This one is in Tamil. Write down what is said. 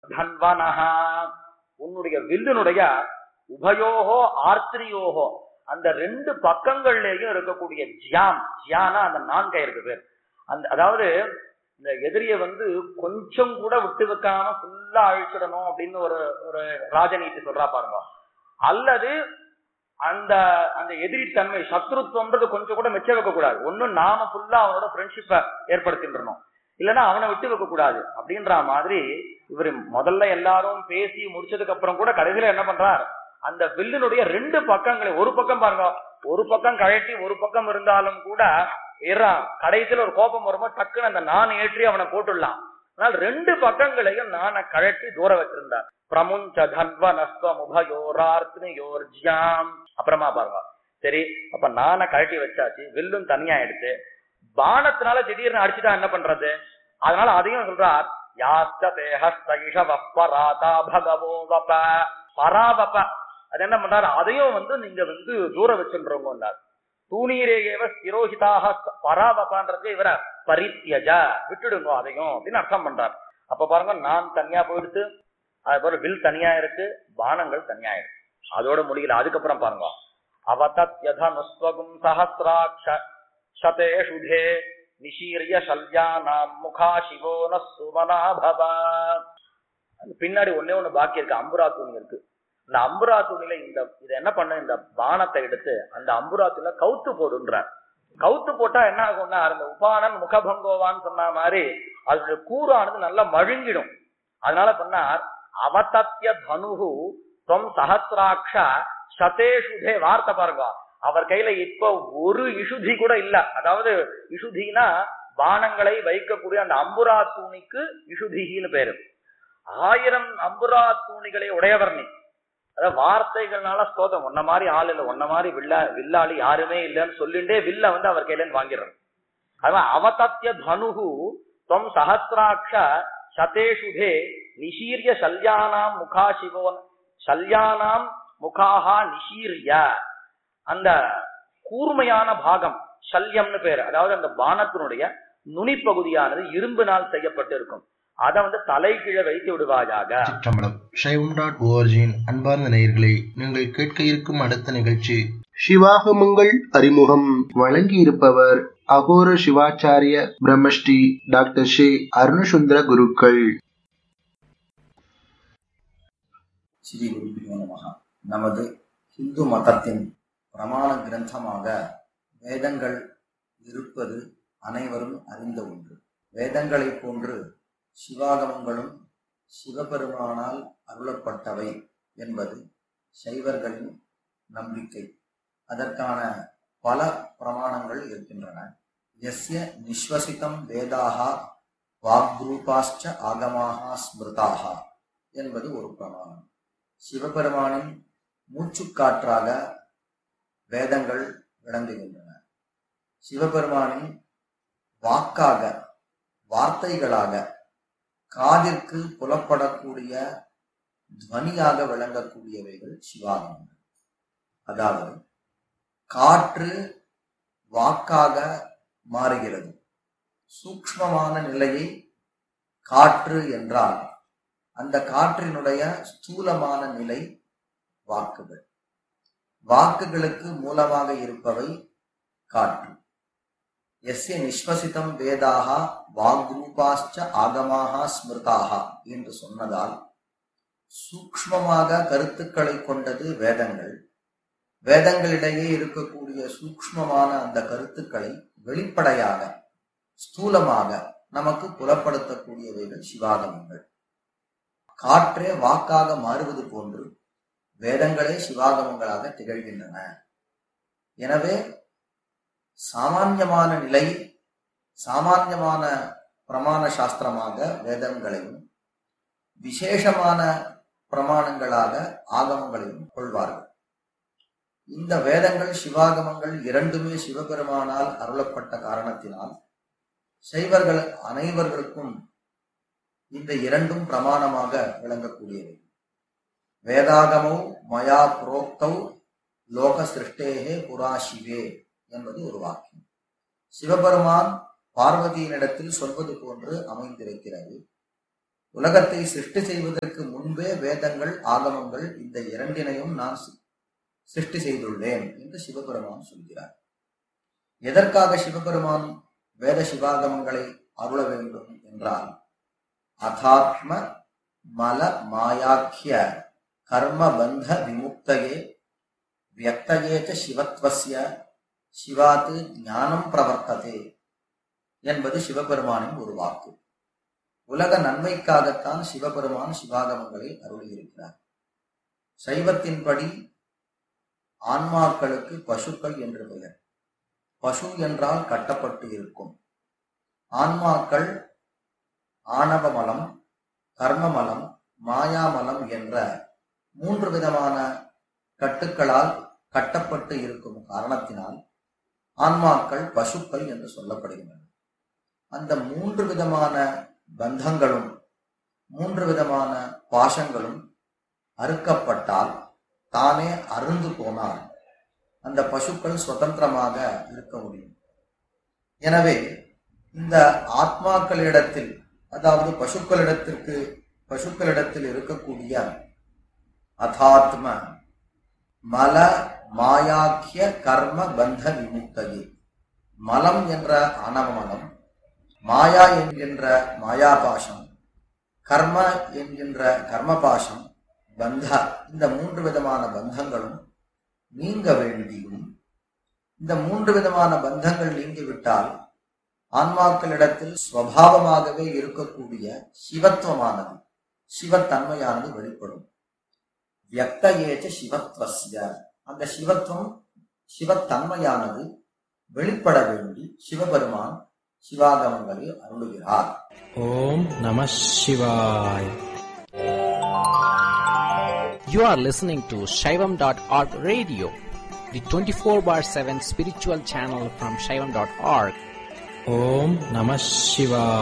தன்வனஹா உன்னுடைய வில்லினுடைய உபயோகோ ஆர்த்திரியோகோ அந்த ரெண்டு பக்கங்கள்லயும் இருக்கக்கூடிய ஜியாம் ஜியானா அந்த நான்கயிருக்கு பேர் அந்த அதாவது இந்த எதிரிய வந்து கொஞ்சம் கூட விட்டு வைக்காம ஃபுல்லா அழிச்சிடணும் அப்படின்னு ஒரு ஒரு ராஜநீதி சொல்றா பாருங்க அல்லது அந்த அந்த எதிரி தன்மை சத்ருத்வம்ன்றது கொஞ்சம் கூட மிச்சம் வைக்க கூடாது ஒண்ணு நாம ஃபுல்லா அவனோட ஃப்ரெண்ட்ஷிப்பை ஏற்படுத்தின்றணும் இல்லைன்னா அவனை விட்டு வைக்க கூடாது அப்படின்ற மாதிரி இவர் முதல்ல எல்லாரும் பேசி முடிச்சதுக்கு அப்புறம் கூட கடைசியில என்ன பண்றார் அந்த வில்லினுடைய ரெண்டு பக்கங்களை ஒரு பக்கம் பாருங்க ஒரு பக்கம் கழட்டி ஒரு பக்கம் இருந்தாலும் கூட இறான் கடைசியில ஒரு கோபம் வரும்போது டக்குன்னு அந்த நான் ஏற்றி அவனை போட்டுடலாம் ஆனால் ரெண்டு பக்கங்களையும் நானை கழட்டி தூர வச்சிருந்தார் பிரமுஞ்ச தன்வ நஸ்வம் உபயோரார்த்னியோர்ஜியாம் அப்புறமா பாருங்க சரி அப்ப நானை கழட்டி வச்சாச்சு வில்லும் தனியா எடுத்து பானத்தினால திடீர்னு அடிச்சுட்டா என்ன பண்றது அதனால அதையும் சொல்றார் யாஸ்த தேகஸ்தா பகவோ வப பராவப அது என்ன பண்றாரு அதையும் வந்து நீங்க வந்து தூர வச்சுன்றவங்க தூணீரேகேவ ஸ்திரோஹிதாக பராவபான்றது இவர பரித்தியஜ விட்டுடுங்க அதையும் அப்படின்னு அர்த்தம் பண்றார் அப்ப பாருங்க நான் தனியா போயிடுத்து அதுக்கப்புறம் வில் தனியா இருக்கு பானங்கள் தனியா இருக்கு அதோட முடியல அதுக்கப்புறம் பாருங்க அவதத்யதனுஸ்வகும் சஹசிராட்ச சதேஷுதே நிஷீரிய சல்யானாம் முகா சிவோ ந சுமனாபவ பின்னாடி ஒன்னே ஒண்ணு பாக்கி இருக்கு அம்புரா தூணி இருக்கு இந்த அம்புரா துணியில இந்த இதை என்ன பண்ண இந்த பானத்தை எடுத்து அந்த அம்புரா துணியில கவுத்து போடுன்றார் கவுத்து போட்டா என்ன ஆகும்னா அந்த உபானன் முகபங்கோவான்னு சொன்ன மாதிரி அதனுடைய கூறானது நல்லா மழுங்கிடும் அதனால பண்ணார் அவதத்திய தனுகு தொம் சஹசிராட்ச சதேஷுதே வார்த்தை பாருங்க அவர் கையில இப்ப ஒரு இசுதி கூட இல்ல அதாவது இசுதினா பானங்களை வைக்கக்கூடிய அந்த அம்புரா தூணிக்கு இசுதிகின்னு பேரு ஆயிரம் அம்புரா தூணிகளை உடையவர் நீ அதாவது வார்த்தைகள்னால ஸ்தோதம் ஒன்ன மாதிரி ஆள் இல்ல ஒன்ன மாதிரி வில்லா வில்லாளி யாருமே இல்லைன்னு சொல்லிண்டே வில்ல வந்து அவர் கையில வாங்கிடுறாரு அதான் அவதத்திய தனுகு தொம் சஹசிராட்ச சதேஷுதே நிஷீரிய சல்யானாம் முகா சிவோன் சல்யானாம் முகாஹா நிஷீரிய அந்த கூர்மையான பாகம் சல்யம்னு பேரு அதாவது அந்த பானத்தினுடைய நுனிப்பகுதியானது இரும்பினால் செய்யப்பட்டு இருக்கும் அதை வந்து தலைகீழ வைத்து விடுவாயாக சிற்றம்பலம் ஷைவம் டாட் ஓஆர்ஜியின் அன்பார்ந்த நேயர்களே நீங்கள் கேட்க இருக்கும் அடுத்த நிகழ்ச்சி சிவாகமங்கள் அறிமுகம் வழங்கி இருப்பவர் அகோர சிவாச்சாரிய பிரம்மஸ்ரீ டாக்டர் ஷே அருணசுந்தர குருக்கள் ஸ்ரீ குருபியோ நமகா நமது இந்து மதத்தின் பிரமாண கிரந்தமாக வேதங்கள் இருப்பது அனைவரும் அறிந்த ஒன்று வேதங்களைப் போன்று சிவாகமங்களும் சிவபெருமானால் அருளப்பட்டவை என்பது சைவர்களின் நம்பிக்கை அதற்கான பல பிரமாணங்கள் இருக்கின்றன எஸ்ய நிஸ்வசிதம் வேதாக வாக்ரூபாஷ்ட ஆகமாக ஸ்மிருதாக என்பது ஒரு பிரமாணம் சிவபெருமானின் மூச்சுக்காற்றாக வேதங்கள் விளங்குகின்றன சிவபெருமானின் வாக்காக வார்த்தைகளாக காதிற்கு புலப்படக்கூடிய துவனியாக விளங்கக்கூடியவைகள் சிவாகமங்கள் அதாவது காற்று வாக்காக மாறுகிறது சூக்ஷ்மமான நிலையை காற்று என்றால் அந்த காற்றினுடைய ஸ்தூலமான நிலை வாக்குகள் வாக்குகளுக்கு மூலமாக இருப்பவை காற்று எஸ்ய நிஸ்வசிதம் வேதாக வாக்ரூபாஷ்ட ஆகமாக ஸ்மிருதாக என்று சொன்னதால் சூக்ஷ்மமாக கருத்துக்களை கொண்டது வேதங்கள் வேதங்களிடையே இருக்கக்கூடிய சூக்ஷ்மமான அந்த கருத்துக்களை வெளிப்படையாக ஸ்தூலமாக நமக்கு புலப்படுத்தக்கூடியவைகள் சிவாகமங்கள் காற்றே வாக்காக மாறுவது போன்று வேதங்களே சிவாகமங்களாக திகழ்கின்றன எனவே சாமான்யமான நிலை சாமான்யமான பிரமாண சாஸ்திரமாக வேதங்களையும் விசேஷமான பிரமாணங்களாக ஆகமங்களையும் கொள்வார்கள் இந்த வேதங்கள் சிவாகமங்கள் இரண்டுமே சிவபெருமானால் அருளப்பட்ட காரணத்தினால் சைவர்கள் அனைவர்களுக்கும் இந்த இரண்டும் பிரமாணமாக விளங்கக்கூடியவை வேதாகமௌ மயா புரோக்தௌ லோக சிருஷ்டேகே புரா சிவே என்பது ஒரு வாக்கியம் சிவபெருமான் பார்வதியினிடத்தில் சொல்வது போன்று அமைந்திருக்கிறது உலகத்தை சிருஷ்டி செய்வதற்கு முன்பே வேதங்கள் ஆகமங்கள் இந்த இரண்டினையும் நான் சி- சிருஷ்டி செய்துள்ளேன் என்று சிவபெருமான் சொல்கிறார் எதற்காக சிவபெருமான் வேத சிவாகமங்களை அருள வேண்டும் என்றால் அதாத்ம மல மாயாக்கிய கர்ம பந்த விமுக்தயே வியக்தயே ச சிவத்வஸ்ய சிவாத்து ஞானம் பிரவர்த்ததே என்பது சிவபெருமானின் ஒரு வாக்கு உலக நன்மைக்காகத்தான் சிவபெருமான் சிவாகமங்களை அருளியிருக்கிறார் சைவத்தின்படி ஆன்மாக்களுக்கு பசுக்கள் என்று பெயர் பசு என்றால் கட்டப்பட்டு இருக்கும் ஆன்மாக்கள் ஆணவமலம் கர்மமலம் மாயாமலம் என்ற மூன்று விதமான கட்டுக்களால் கட்டப்பட்டு இருக்கும் காரணத்தினால் ஆன்மாக்கள் பசுக்கள் என்று சொல்லப்படுகின்றன அந்த மூன்று விதமான பந்தங்களும் மூன்று விதமான பாசங்களும் அறுக்கப்பட்டால் தானே அருந்து போனால் அந்த பசுக்கள் சுதந்திரமாக இருக்க முடியும் எனவே இந்த ஆத்மாக்களிடத்தில் அதாவது பசுக்களிடத்திற்கு பசுக்களிடத்தில் இருக்கக்கூடிய அதாத்ம மல மாயாக்கிய கர்ம பந்த விமுக்தகி மலம் என்ற ஆணவ மலம் மாயா என்கின்ற மாயாபாசம் கர்ம என்கின்ற கர்மபாசம் பந்த இந்த மூன்று விதமான பந்தங்களும் நீங்க வேண்டியும் இந்த மூன்று விதமான பந்தங்கள் நீங்கிவிட்டால் ஆன்மாக்களிடத்தில் ஸ்வபாவமாகவே இருக்கக்கூடிய சிவத்துவமானது சிவத்தன்மையானது வெளிப்படும் வியக்தயேச்ச சிவத்வஸ்ய அந்த சிவத்துவம் சிவத்தன்மையானது வெளிப்பட வேண்டி Sivaperuman சிவாகமங்களில் அருளுகிறார் Om Namah Shivaya. You are listening to Shaivam.org radio, the 24 bar 7 spiritual channel from Shaivam.org. Om Namah Shivaya.